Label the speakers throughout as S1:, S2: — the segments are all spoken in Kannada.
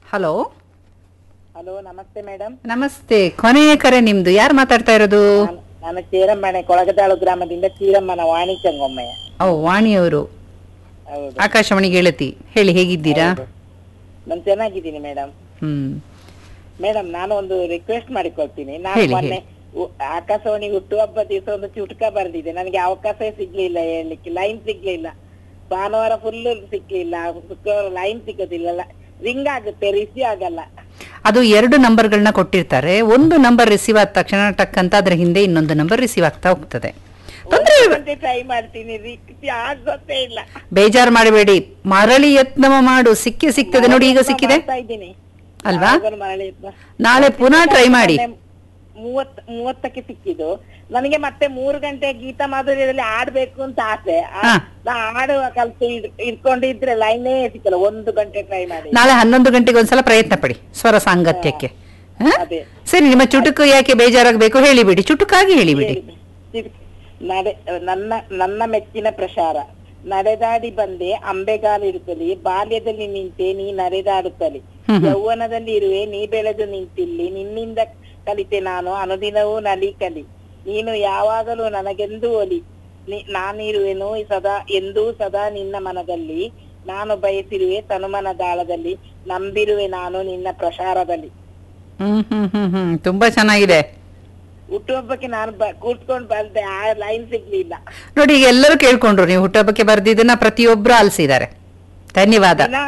S1: ಹಲೋ
S2: ಹಲೋ ನಮಸ್ತೆ ಮೇಡಮ್
S1: ನಮಸ್ತೆ ಕೊನೆಯ ಕರೆ ನಿಮ್ದು ಯಾರು ಮಾತಾಡ್ತಾ ಇರೋದು
S2: ನಾನು ಚೀರಮ್ಮನೆ ಕೊಳಗದಾಳು ಗ್ರಾಮದಿಂದ ಚೀರಮ್ಮನ ವಾಣಿ ಚಂಗೊಮ್ಮಯ್ಯ
S1: ಓ ವಾಣಿಯವರು
S2: ಹೌದು
S1: ಆಕಾಶವಾಣಿ ಗೆಳತಿ ಹೇಳಿ ಹೇಗಿದ್ದೀರಾ
S2: ನಾನು ಚೆನ್ನಾಗಿದ್ದೀನಿ ಮೇಡಮ್
S1: ಹ್ಮ್
S2: ಮೇಡಮ್ ನಾನು ಒಂದು ರಿಕ್ವೆಸ್ಟ್ ಮಾಡಿಕೊಳ್ತೀನಿ ನಾನು
S1: ಹೇಳಿ,
S2: ಮೊನ್ನೆ ಉ- ಆಕಾಶವಾಣಿ ಹುಟ್ಟುಹಬ್ಬ ದಿವಸ ಒಂದು ಚುಟುಕ ಬರೆದಿದೆ ನನಗೆ ಅವಕಾಶ ಸಿಗ್ಲಿಲ್ಲ ಹೇಳಲಿಕ್ಕೆ ಲೈನ್ ಸಿಗ್ಲಿಲ್ಲ ಭಾನುವಾರ ಫುಲ್ ಸಿಗ್ಲಿಲ್ಲ ಶುಕ್ರವಾರ ಲೈನ್ ಸಿಗೋದಿಲ್ಲ ರಿಂಗ್ ಆಗುತ್ತೆ ರಿಸೀವ್ ಆಗಲ್ಲ
S1: ಅದು ಎರಡು ನಂಬರ್ಗಳನ್ನ ಕೊಟ್ಟಿರ್ತಾರೆ ಒಂದು ನಂಬರ್ ರಿಸೀವ್ ಆದ ತಕ್ಷಣ ಟಕ್ ಅಂತ ಅದ್ರ ಹಿಂದೆ ಇನ್ನೊಂದು ನಂಬರ್ ರಿಸೀವ್ ಆಗ್ತಾ ಹೋಗ್ತದೆ ತೊಂದ್ರೆ
S2: ಟ್ರೈ ಮಾಡ್ತೀನಿ ರಿಕ್ಸಿ ಆಗೋದೇ ಇಲ್ಲ
S1: ಬೇಜಾರು ಮಾಡಬೇಡಿ ಮರಳಿ ಯತ್ನವ ಮಾಡು ಸಿಕ್ಕಿ ಸಿಗ್ತದೆ ನೋಡಿ ಈಗ ಸಿಕ್ಕಿದೆ
S2: ಮಾಡ್ತಾ ಇದ್ದೀನಿ
S1: ಅಲ್ವಾ
S2: ಯಾವಾಗಲೂ ಮರಳಿ ಯತ್ನ.
S1: ನಾಳೆ ಪುನಃ ಟ್ರೈ ಮಾಡಿ
S2: ಮೊನ್ನೆ ಮೂವತ್ ಮೂವತ್ತಕ್ಕೆ ಸಿಕ್ಕಿದ್ದು ನನಗೆ ಮತ್ತೆ ಮೂರು ಗಂಟೆ ಗೀತಾ ಮಾಧುರ್ಯದಲ್ಲಿ ಆಡ್ಬೇಕು ಅಂತ ಆಸೆ ಆ-
S1: ಹಾ.
S2: ನಾ ಆಡುವ ಕಲ್ತು ಇಡ್- ಇಟ್ಕೊಂಡಿದ್ರೆ ಲೈನೇ ಸಿಕ್ಕಲ್ಲ ಒಂದು ಗಂಟೆ ಟ್ರೈ ಮಾಡಿ
S1: ನಾಳೆ ಹನ್ನೊಂದು ಗಂಟೆಗೆ ಒಂದ್ಸಲ ಪ್ರಯತ್ನ ಪಡಿ ಸ್ವರ ಸಾಂಗತ್ಯಕ್ಕೆ ಹ?
S2: ಅದೇ
S1: ಸರಿ ನಿಮ್ಮ ಚುಟುಕು ಯಾಕೆ ಬೇಜಾರಾಗಬೇಕು ಹೇಳಿಬಿಡಿ ಚುಟುಕಾಗಿ ಹೇಳಿಬಿಡಿ
S2: ಸಿಕ್- ನಡೆ ನನ್ನ ನನ್ನ ಮೆಚ್ಚಿನ ಪ್ರಸಾರ ನಡೆದಾಡಿ ಬಂದೆ ಅಂಬೆಗಾಲಿರುತ್ತಲಿ ಬಾಲ್ಯದಲ್ಲಿ ನಿಂತೆ ನೀ ನಡೆದಾಡುತ್ತಲಿ
S1: ಹ್ಮ್ ಹ್ಮ್.
S2: ಯೌವನದಲ್ಲಿ ಇರುವೆ ನೀ ಬೆಳೆದು ನಿಂತಿಲ್ಲಿ ನಿನ್ನಿಂದ ಕಲಿತೆ ನಾನು ಅನುದಿನವೂ ನಲಿ ಕಲಿ ನೀನು ಯಾವಾಗಲೂ ನನಗೆಂದು ಒಲಿ ನಿ- ನಾನಿರುವೆನು ಸದಾ ಎಂದೂ ಸದಾ ನಿನ್ನ ಮನದಲ್ಲಿ ನಾನು ಬಯಸಿರುವೆ ತನುಮನ ದಾಳದಲ್ಲಿ ನಂಬಿರುವೆ ನಾನು ನಿನ್ನ ಪ್ರಸಾರದಲ್ಲಿ
S1: ಹ್ಮ್ ಹ್ಮ್ ಹ್ಮ್ ಹ್ಮ್ ತುಂಬಾ ಚೆನ್ನಾಗಿದೆ
S2: ಹುಟ್ಟುಹಬ್ಬಕ್ಕೆ ನಾನು ಬ ಕೂತ್ಕೊಂಡು ಬಂದೆ ಆ ಲೈನ್ ಸಿಗ್ಲಿಲ್ಲ
S1: ನೋಡಿ ಈಗ ಎಲ್ಲರೂ ಕೇಳ್ಕೊಂಡ್ರು ನೀವು ಹುಟ್ಟುಹಬ್ಬಕ್ಕೆ ಬರ್ದಿದ್ದನ್ನ ಪ್ರತಿಯೊಬ್ರು ಆಲಿಸಿದ್ದಾರೆ ಧನ್ಯವಾದ
S2: ದಿನ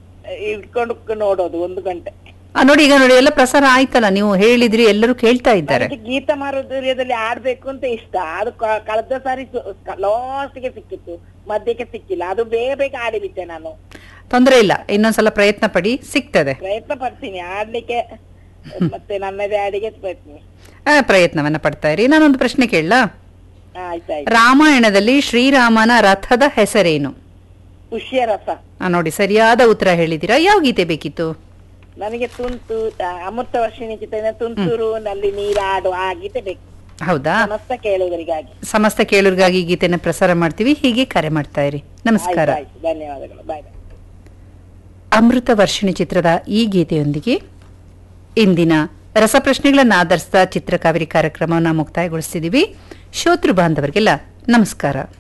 S2: ಇಟ್ಕೊಂಡು ನೋಡೋದು ಒಂದು ಗಂಟೆ
S1: ಆ, ನೋಡಿ ಈಗ ನೋಡಿ ಎಲ್ಲ ಪ್ರಸಾರ ಆಯ್ತಲ್ಲ ನೀವು ಹೇಳಿದ್ರಿ ಎಲ್ಲರೂ ಕೇಳ್ತಾ ಇದ್ದಾರೆ
S2: ನನಗೆ ಗೀತ ಮಾರುದರ್ಯದಲ್ಲಿ ಆಡ್ಬೇಕು ಅಂತ ಇಷ್ಟ ಅದು ಕ- ಕಳೆದ ಸಾರಿ ಲಾಸ್ಟ್ ಗೆ ಸಿಕ್ಕಿತ್ತು ಮಧ್ಯಕ್ಕೆ ಸಿಕ್ಕಿಲ್ಲ ಅದು ಬೇಗ ಬೇಗ ಆಡಿಬಿಟ್ಟೆ ನಾನು
S1: ತೊಂದರೆ ಇಲ್ಲ ಇನ್ನೊಂದ್ಸಲ ಪ್ರಯತ್ನ ಪಡಿ ಸಿಗ್ತದೆ
S2: ಪ್ರಯತ್ನ ಪಡ್ತೀನಿ ಆಡ್ಲಿಕ್ಕೆ ಮತ್ತೆ ನನ್ನದೇ ಆಡಿಗೆ ಪಡ್ತೀನಿ
S1: ಆ, ಪ್ರಯತ್ನವನ್ನ ಪಡ್ತಾ ಇರಿ ನಾನೊಂದು ಪ್ರಶ್ನೆ ಕೇಳಲಾ
S2: ಆಯ್ತಾಯ್ತು
S1: ರಾಮಾಯಣದಲ್ಲಿ ಶ್ರೀರಾಮನ ರಥದ ಹೆಸರೇನು
S2: ಖುಷಿಯ ರಸ
S1: ಆ, ನೋಡಿ ಸರಿಯಾದ ಉತ್ತರ ಹೇಳಿದ್ದೀರಾ ಯಾವ ಗೀತೆ ಬೇಕಿತ್ತು
S2: ನನಗೆ ತುಂತು ಆ, ಅಮೃತ ವರ್ಷಿಣಿ ಚಿತ್ರ ತುಂತುರು ನಲ್ಲಿ ನೀರಾಡು ಆ ಗೀತೆ ಬೇಕು
S1: ಹೌದಾ
S2: ಸಮಸ್ತ ಕೇಳುಗರಿಗಾಗಿ
S1: ಸಮಸ್ತ ಕೇಳುಗರಿಗಾಗಿ ಗೀತೆನ ಪ್ರಸಾರ ಮಾಡ್ತೀವಿ ಹೀಗೆ ಕರೆ ಮಾಡ್ತಾ ಇರಿ ನಮಸ್ಕಾರ
S2: ಆಯ್ತು ಆಯ್ತು ಧನ್ಯವಾದಗಳು ಬಾಯ್ ಬಾಯ್
S1: ಅಮೃತ ವರ್ಷಿಣಿ ಚಿತ್ರದ ಈ ಗೀತೆಯೊಂದಿಗೆ ಇಂದಿನ ರಸಪ್ರಶ್ನೆಗಳನ್ನು ಆಧರಿಸಿದ ಚಿತ್ರಕಾವೇರಿ ಕಾರ್ಯಕ್ರಮವನ್ನು ಮುಕ್ತಾಯಗೊಳಿಸ್ತಿದ್ದೀವಿ ಶ್ರೋತೃ ಬಾಂಧವರಿಗೆಲ್ಲ ನಮಸ್ಕಾರ